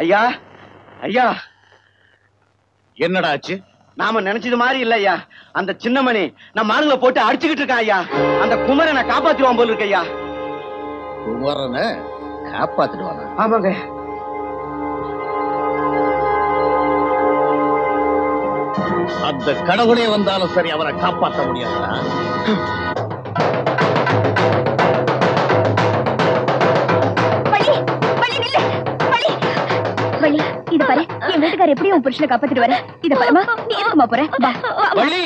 ஐயா ஐயா என்னடா ஆச்சு நாம நினைச்சது மாதிரி இல்ல ஐயா அந்த சின்னமணி நம்ம ஆளுங்களை போட்டு அடிச்சுக்கிட்டு இருக்கான் ஐயா அந்த குமரனை காப்பாத்திடுவான் போல இருக்கு ஐயா குமரனை காப்பாத்திடுவானா ஆமாங்க அந்த கடவுளே வந்தாலும் சரி அவரை காப்பாற்ற முடியாதுடா வள்ளி வள்ளி நில்லு வள்ளி வள்ளி இத பாரு என் வீட்டுக்கார எப்படி உன் புருஷனை காப்பாத்திட்டு வர இத பாருமா நீ எதுக்குமா போற வா வா, வா. வள்ளி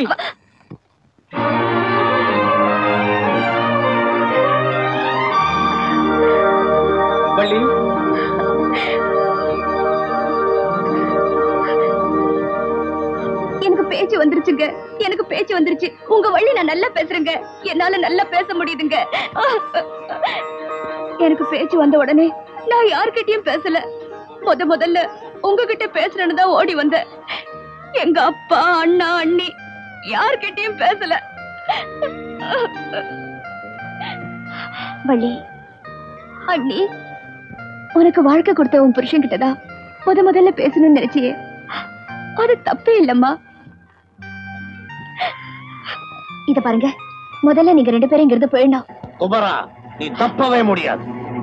வள்ளி எனக்கு பேச்சு வந்துருச்சுங்க எனக்கு பேச்சு வந்துருச்சு உங்க வள்ளி நான் நல்லா பேசுறேங்க என்னால நல்லா பேச முடியுதுங்க எனக்கு பேச்சு வந்த உடனே நான் யார்கிட்டயும் பேசல முத முதல்ல உங்ககிட்ட பேசுறேன்னு தான் ஓடி வந்தேன் எங்க அப்பா அண்ணா அண்ணி யார்கிட்டயும் பேசல வள்ளி அண்ணி உனக்கு வாழ்க்கை கொடுத்த உன் புருஷன் கிட்டதான் முத முதல்ல பேசணும்னு நினைச்சியே அது தப்பே இல்லம்மா இத பாருங்க முதல்ல நீங்க ரெண்டு பேரும் இங்கிருந்து போயிடணும் குமரா நீ தப்பவே முடியாது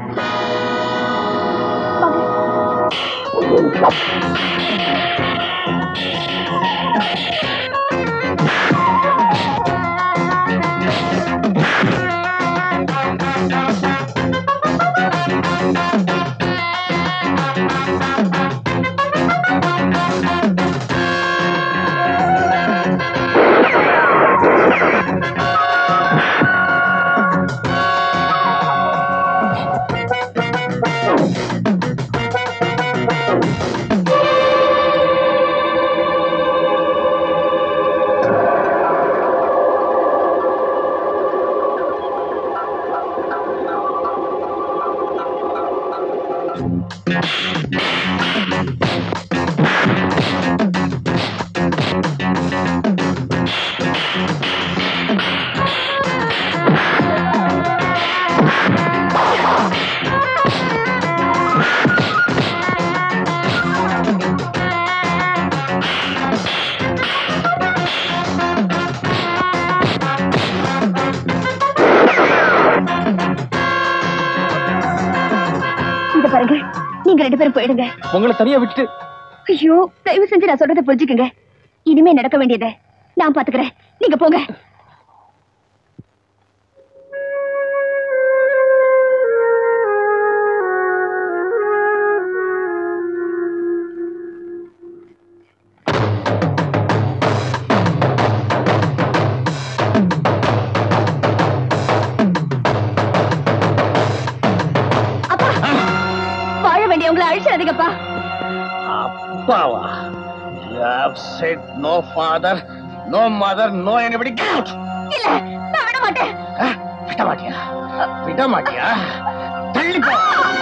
இத பாருங்க நீங்க ரெண்டு பேரும் போயிடுங்க உங்களை தனியா விட்டுட்டு ஐயோ தயவு செஞ்சு நான் சொல்றதை புரிஞ்சுக்குங்க இனிமே நடக்க வேண்டியதை நான் பாத்துக்கிறேன் நீங்க போங்க அப்பா வாழ வேண்டியவங்களை அழிச்சிடாதீங்கப்பா அப்பாவா You have said no father, no mother, no anybody. Get out! இல்ல நான் விட மாட்டேன் ஆ, விட மாட்டியா விட மாட்டியா தள்ளி போ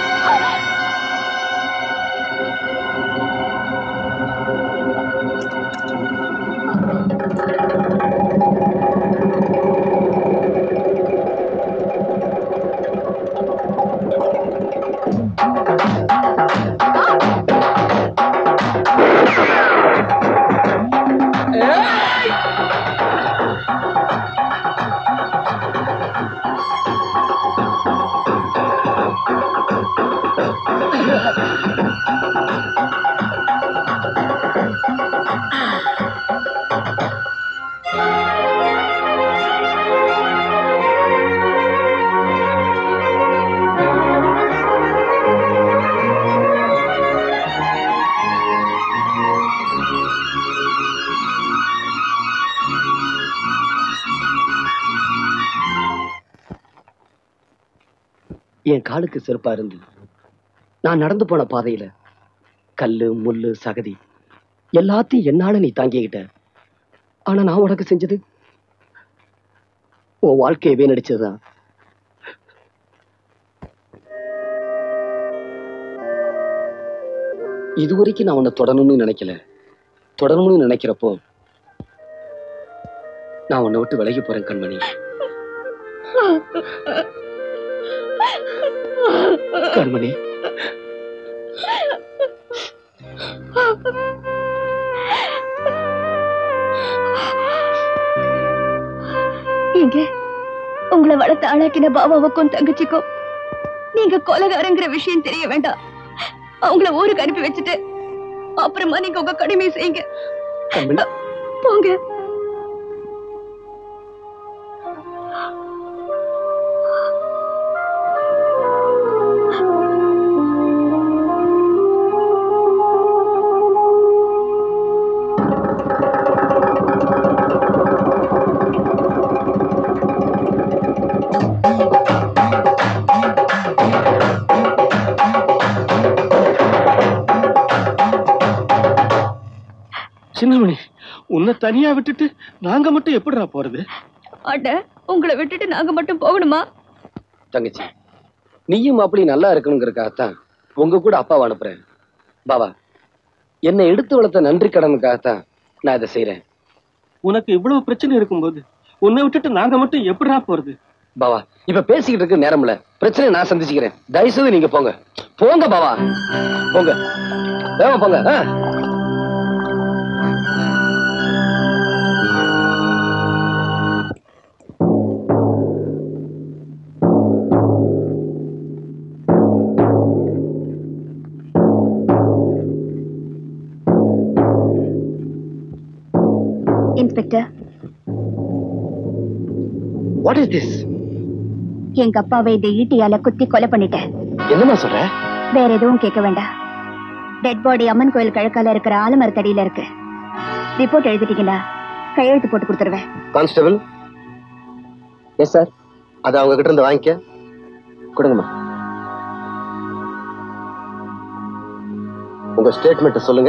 என் காலுக்கு செருப்பா இருந்து நான் நடந்து போன பாதையில கல்லு முள்ளு சகதி எல்லாத்தையும் என்னால நீ தாங்கிக்கிட்ட ஆனா நான் உனக்கு செஞ்சது உன் வாழ்க்கையை வீணடிச்சதுதான் இதுவரைக்கும் நான் உன்னை தொடரணும்னு நினைக்கல தொடரணும்னு நினைக்கிறப்போ நான் உன்னை விட்டு விலகி போறேன் கண்மணி கண்மணி எங்க உங்களை வளர்த்து ஆளாக்கின பாபாவுக்கும் தங்கச்சிக்கும் நீங்க கொலகாரங்கிற விஷயம் தெரிய வேண்டாம் அவங்கள ஊருக்கு அனுப்பி வச்சுட்டு அப்புறமா நீங்க உங்க கடமையை செய்யுங்க கண்மணி போங்க சின்னமணி உன்னை தனியா விட்டுட்டு நாங்க மட்டும் எப்படிடா போறது அட உங்களை விட்டுட்டு நாங்க மட்டும் போகணுமா தங்கச்சி நீயும் அப்படி நல்லா இருக்கணுங்கிறதுக்காகத்தான் உங்க கூட அப்பாவை அனுப்புறேன் பாபா என்னை எடுத்து வளர்த்த நன்றி கடனுக்காகத்தான் நான் இதை செய்றேன் உனக்கு இவ்வளவு பிரச்சனை இருக்கும்போது உன்னை விட்டுட்டு நாங்க மட்டும் எப்படிடா போறது பாவா இப்ப பேசிக்கிட்டு இருக்க நேரம் இல்ல பிரச்சனை நான் சந்திச்சுக்கிறேன் தயவுசெய்து நீங்க போங்க போங்க பாவா போங்க வேகமா போங்க ஆ? இன்ஸ்பெக்டர் வாட் இஸ் திஸ் எங்க அப்பாவை இந்த ஈட்டியால குத்தி கொலை பண்ணிட்டேன் என்னமா சொல்ற வேற எதுவும் கேட்க வேண்டாம் டெட் பாடி அம்மன் கோயில் கிழக்கால இருக்கிற ஆலமரத்தடியில இருக்கு ரிப்போர்ட் எழுதிட்டீங்களா கையெழுத்து போட்டு கொடுத்துருவேன் கான்ஸ்டபிள் எஸ் சார் அதை அவங்க கிட்ட இருந்து வாங்கிக்க கொடுங்கம்மா உங்க ஸ்டேட்மெண்ட் சொல்லுங்க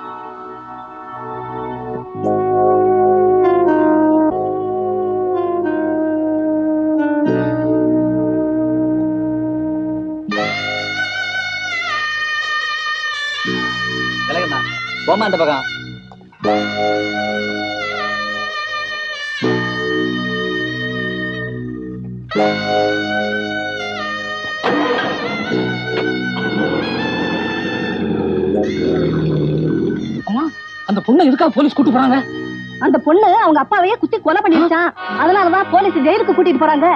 விலகுமா போமா அந்த பக்கம் அந்த பொண்ணை எதுக்காக போலீஸ் கூட்டு போறாங்க அந்த பொண்ணு அவங்க அப்பாவையே குத்தி கொலை பண்ணிருச்சான் அதனாலதான் போலீஸ் ஜெயிலுக்கு கூட்டிட்டு போறாங்க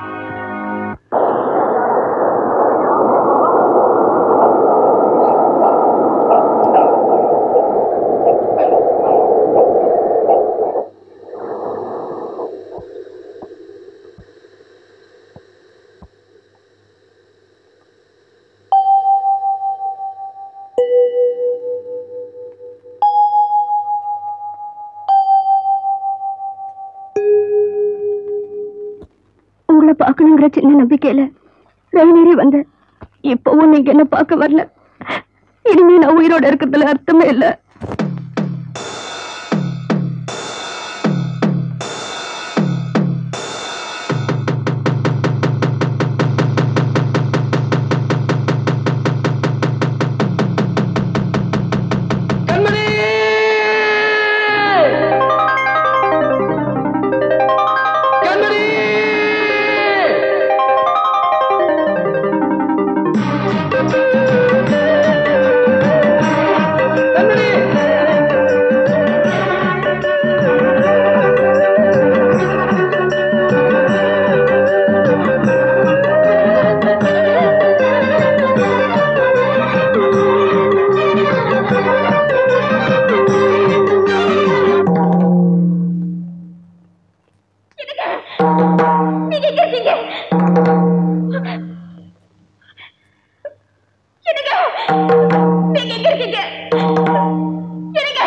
உங்களை பார்க்கணுங்கிற சின்ன நம்பிக்கையில ரயிலேறி வந்தேன் இப்பவும் நீங்க என்ன பார்க்க வரல இனிமே நான் உயிரோட இருக்கிறதுல அர்த்தமே இல்ல கண்மணி கண்மணி கண்மணி நீங்க எங்க இருக்கீங்க என்னங்க நீங்க எங்க இருக்கீங்க என்னங்க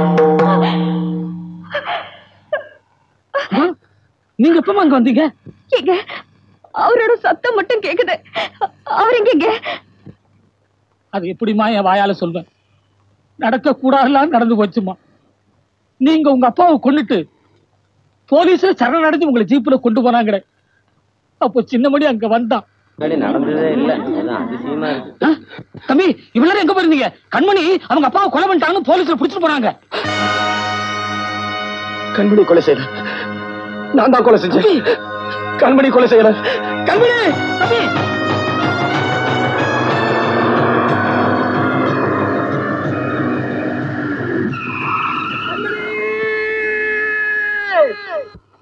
நீங்க எப்பமா அங்க வந்தீங்க எங்க அவரோட சத்தம் மட்டும் கேக்குது அவர் எங்க அது எப்படிம்மா என் வாயால சொல்வேன் நடக்க கூடாதெல்லாம் நடந்து போச்சுமா நீங்க உங்க அப்பாவை கொண்டுட்டு போலீஸ் சரணடைஞ்சு உங்களை ஜீப்ல கொண்டு போனாங்கடே அப்போ சின்னமணி அங்க வந்தான் நடந்ததே இல்ல அதான் அதிசயமா இருக்கு ஆ? தம்பி இவ்வளவு எங்க போயிருந்தீங்க கண்மணி அவங்க அப்பாவை கொலை பண்ணிட்டாங்கன்னு போலீஸ்ல பிடிச்சிட்டு போனாங்க கண்மணி கொலை செய்யல நான் தான் கொலை செஞ்சேன் கண்மணி கொலை செய்யல கண்மணி தம்பி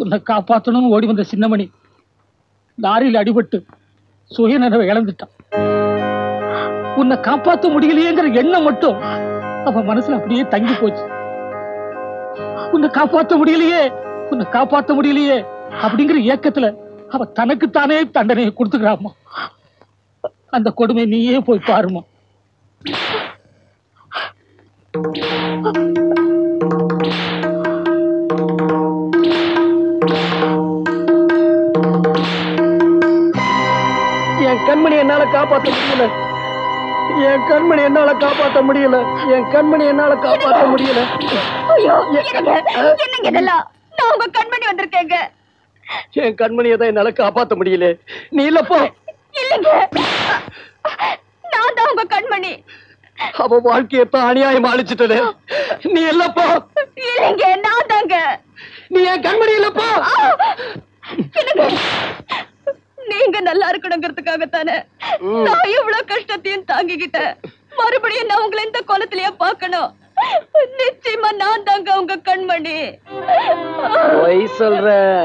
உன்னை காப்பாத்தணும்னு ஓடி வந்த சின்னமணி லாரியில் அடிபட்டு சுயநினைவை இழந்துட்டான் உன்னை காப்பாத்த முடியலையேங்கிற எண்ணம் மட்டும் அவன் மனசுல அப்படியே தங்கி போச்சு உன்னை காப்பாத்த முடியலையே உன்னை காப்பாத்த முடியலையே அப்படிங்கிற ஏக்கத்துல அவ தனக்குத்தானே தண்டனையை கொடுத்துக்கிறாமா அந்த கொடுமை நீயே போய் பாருமா என் கண்மணி என்னால காப்பாத்த முடியல என் கண்மணி என்னால காப்பாத்த முடியல என் கண்மணி என்னால காப்பாத்த முடியல ஐயோ என்னங்க என்னங்க இதெல்லாம் நான் உங்க கண்மணி வந்திருக்கேங்க என் கண்மணியை தான் என்னால காப்பாத்த முடியல நீ இல்லப்போ இல்லைங்க நான் தான் உங்க கண்மணி அவ வாழ்க்கையை தான் அநியாயம் அழிச்சிட்டது நீ இல்லப்போ இல்லைங்க நான் தாங்க நீ என் கண்மணி இல்லப்போ என்னங்க நீங்க நல்லா இருக்கணுங்கிறதுக்காகத்தானே நான் இவ்வளவு கஷ்டத்தையும் தாங்கிக்கிட்டேன் மறுபடியும் நான் உங்களை இந்த கோலத்திலேயே பார்க்கணும் நிச்சயமா நான் தாங்க உங்க கண்மணி பொய் சொல்ற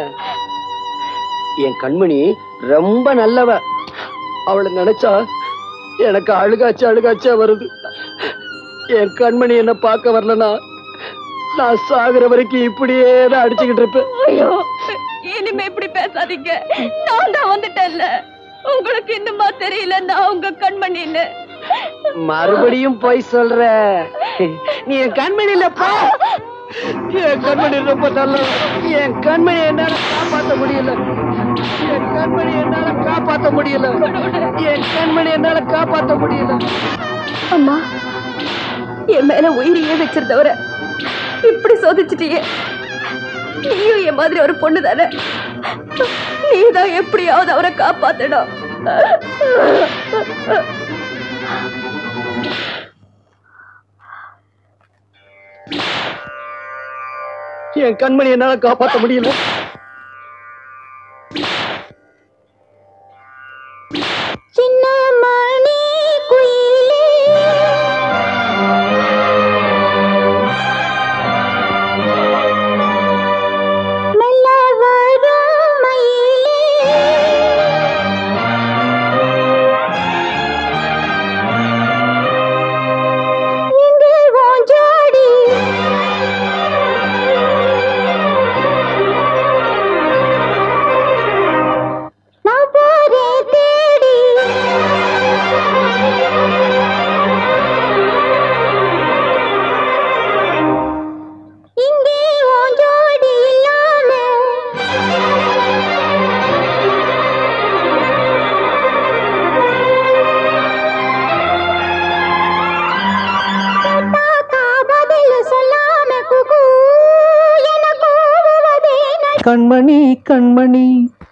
என் கண்மணி ரொம்ப நல்லவ அவளை நினைச்சா எனக்கு அழுகாச்சு அழுகாச்சா வருது என் கண்மணி என்ன பார்க்க வரலனா நான் சாகுற வரைக்கும் இப்படியே தான் அடிச்சுக்கிட்டு இருப்பேன் ஐயோ இனிமே இப்படி பேசாதீங்க நான் தான் வந்துட்டேன்ல உங்களுக்கு இன்னுமா தெரியல நான் உங்க கண்மணின்னு மறுபடியும் பொய் சொல்ற நீ என் கண்மணி இல்லப்பா என் கண்மணி ரொம்ப நல்ல என் கண்மணி என்னால காப்பாத்த முடியல என் கண்மணி என்னால காப்பாத்த முடியல என் கண்மணி என்னால காப்பாத்த முடியல அம்மா என் மேல உயிரையே வச்சிருந்தவர இப்படி சோதிச்சிட்டியே நீயும் என் மாதிரி ஒரு பொண்ணு தானே நீதான் எப்படியாவது அவரை காப்பாத்தணும் என் கண்மணி என்னால காப்பாத்த முடியல சின்ன மணி குயிலே மெல்ல வரும் மயிலே எங்கே உன் ஜோடி நான் போறேன் தேடி இங்கே உன் ஜோடி இல்லாம கேட்டாக்கா பதில் சொல்லாம குகு என கூவுவதே கண்மணி கண்மணி